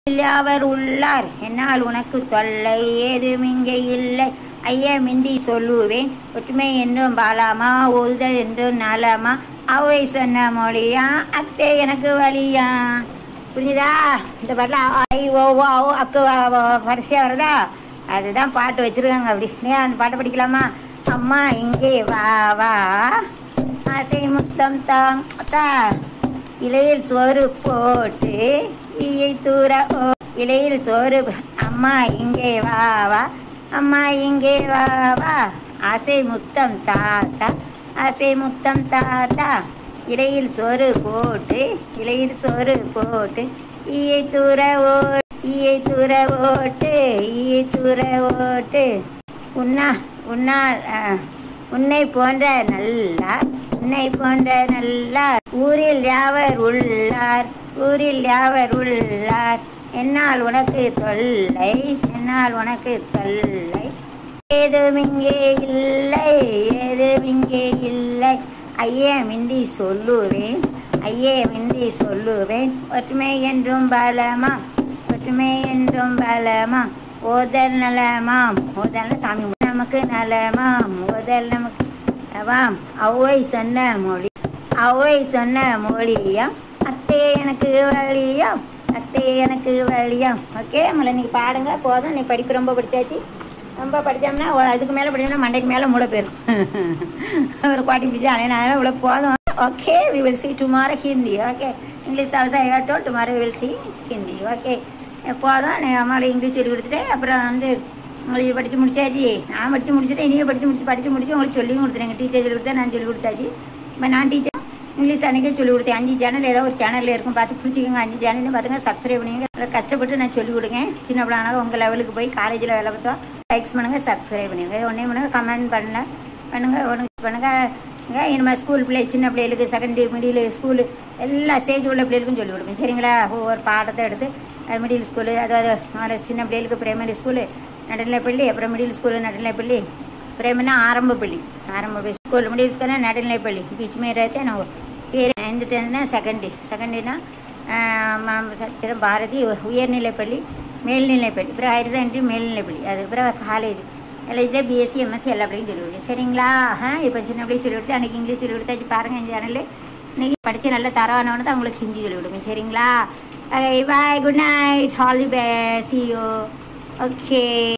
அவர் உள்ளார் என்னால் உனக்கு தொல்லை ஏதும் இங்கே இல்லை ஐயா மிண்டி சொல்லுவேன் ஒற்றுமை என்றும் பாலாமா ஓதுதல் என்றும் நாலாமா அவை சொன்ன மொழியா அத்தே எனக்கு வழியா புரிஞ்சுதா இந்த பாட்டில் ஐ ஓ ஓ ஓ அக்கு வ- வ- வரிசையா வருதா அதுதான் பாட்டு வச்சிருக்காங்க அப்படி ஏன் அந்த பாட்டை படிக்கலாமா அம்மா இங்கே வா வா ஆசை முத்தம் தாம் தா இலையில் சோறு போட்டு ஈயை தூர ஓ இலையில் சோறு அம்மா இங்கே வா வா அம்மா இங்கே வா வா ஆசை முத்தம் தாத்தா ஆசை முத்தம் தாத்தா இலையில் சோறு போட்டு இலையில் சோறு போட்டு ஈயை தூர ஓ ஈயை தூர ஓட்டு ஈயை தூர ஓட்டு உன்னா உன்னா அஹ், உன்னை போன்ற நல்லார் உன்னை போன்ற நல்லார் ஊரில் யாவர் உள்ளார் ஊரில் யாவர் உள்ளார் என்னால் உனக்கு தொல்லை என்னால் உனக்கு தொல்லை ஏதும் இங்கே இல்லை ஏதும் இங்கே இல்லை ஐயே மிண்டி சொல்லுவேன் ஐயே மிண்டி சொல்லுவேன் ஒற்றுமை என்றும் பலமா ஒற்றுமை என்றும் பலமா ஓதல் நலமாம் ஓதல் சாமி நமக்கு நலமாம் ஓதல் நமக்கு நலமாம் ஔவை சொன்ன மொழி ஔவை சொன்ன மொழியாம் அத்தே எனக்கு வழியாம் அத்தே எனக்கு வழியாம் ஓகே மலை நீ பாடுங்க போதும் நீ படிப்பு ரொம்ப படிச்சாச்சு ரொம்ப படித்தோம்னா ஒரு அதுக்கு மேலே படிச்சோம்னா மண்டைக்கு மேலே மூட போயிடும் ஒரு பாட்டி பிடிச்சா அதனால இவ்வளோ போதும் okay we will see tomorrow Hindi okay English also I hate tomorrow will see Hindi okay போதும் நீ அம்மாவில் இங்கிலீஷ் சொல்லி கொடுத்துட்டு அப்புறம் வந்து உங்களுக்கு படித்து முடிச்சாச்சு நான் படித்து முடிச்சுட்டு நீங்கள் படித்து முடிச்சு படித்து முடிச்சு உங்களுக்கு சொல்லியும் கொடுத்துருங்க டீச்சர் சொல்லி கொடுத்தா நான் சொல்லி கொடுத்தாச்சு இப்போ நான் டீச்சர் இங்கிலீஷ் அன்றைக்கே சொல்லி கொடுத்தேன் அஞ்சு சேனல் ஏதோ ஒரு சேனலில் இருக்கும் பார்த்து பிடிச்சிக்கோங்க அஞ்சு சேனல்னு பார்த்துங்க சப்ஸ்கிரைப் பண்ணுங்க நல்லா கஷ்டப்பட்டு நான் சொல்லி கொடுங்க சின்ன பிள்ளைனாலும் உங்கள் லெவலுக்கு போய் காலேஜில் வேலை பார்த்தோம் லைக்ஸ் பண்ணுங்கள் சப்ஸ்கிரைப் பண்ணுங்க ஒன்றே பண்ணுங்க கமெண்ட் பண்ணல பண்ணுங்க ஒன்று பண்ணுங்க இங்க இனிமேல் ஸ்கூல் பிள்ளை சின்ன பிள்ளைகளுக்கு செகண்ட் மிடில் ஸ்கூலு எல்லா ஸ்டேஜ் உள்ள பிள்ளைகளுக்கும் சொல்லி கொடுப்பேன் சரிங்களா ஒவ்வொரு பாடத்தை எடுத்து மிடில் ஸ்கூலு அதாவது நாலு சின்ன பிள்ளைகளுக்கு பிரைமரி ஸ்கூலு நடுநிலைப்பள்ளி அப்புறம் மிடில் ஸ்கூலு நடுநிலைப்பள்ளி பிரைமரினா ஆரம்ப பள்ளி ஆரம்ப பள்ளி ஸ்கூல் மிடில் ஸ்கூல்னா நடுநிலைப்பள்ளி பீச் மாரி रहते हैं ना वो फिर இந்த டென்த்னா செகண்டரி செகண்டரினா சத்திரம் பாரதி உயர்நிலைப்பள்ளி மேல்நிலைப்பள்ளி அப்புறம் ஹையர் செகண்டரி மேல்நிலைப்பள்ளி அதுக்கப்புறம் காலேஜ் காலேஜில் பிஎஸ்சி எம்எஸ்சி எல்லா பிள்ளையும் சொல்லி கொடுத்தேன் சரிங்களா ஆ இப்போ சின்ன பிள்ளையும் சொல்லி கொடுத்து அன்றைக்கி இங்கிலீஷ் சொல்லி கொடுத்தாச்சு பாருங்கள் என் சேனலில் இன்னைக்கு படித்து நல்ல தரவானவனு தான் உங்களுக்கு ஹிந்தி சொல்லி கொடுப்பேன் சரிங்களா bye good night all the best see you okay